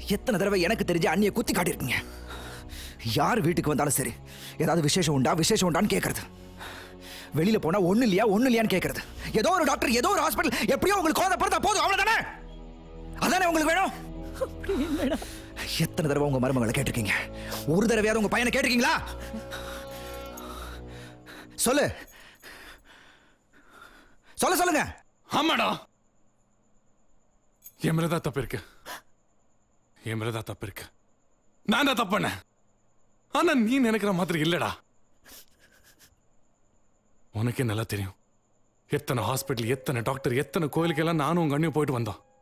எத்தனை தடவை எனக்கு தெரிஞ்ச அண்ணியை குத்தி காட்டியிருக்கீங்க யார் வீட்டுக்கு வந்தாலும் சரி ஏதாவது விசேஷம் உண்டா விசேஷம் உண்டான்னு கேட்கறது வெளியில போனா ஒண்ணு இல்லையா ஒண்ணு இல்லையான்னு கேட்கறது ஏதோ ஒரு டாக்டர் ஏதோ ஒரு ஹாஸ்பிட்டல் எப்படியோ உங்களுக்கு குழந்தை பிறந்தா போதும் அவ்வளவுதானே அதானே உங்களுக்கு வேணும் எத்தனை தடவை உங்க மருமகளை கேட்டிருக்கீங்க ஒரு தடவையாவது உங்க பையனை கேட்டிருக்கீங்களா சொல்லு சொல்ல சொல்லுங்க ஆமாடா என் மேலதான் தப்பு இருக்கு என் மேலதான் தப்பு இருக்கு நான் தான் தப்பு பண்ணேன் ஆனா நீ நினைக்கிற மாதிரி இல்லடா உனக்கே நல்லா தெரியும் எத்தனை ஹாஸ்பிட்டல் எத்தனை டாக்டர் எத்தனை கோயிலுக்கெல்லாம் நானும் உங்க அண்ணியும் போயிட்டு வந்தோம்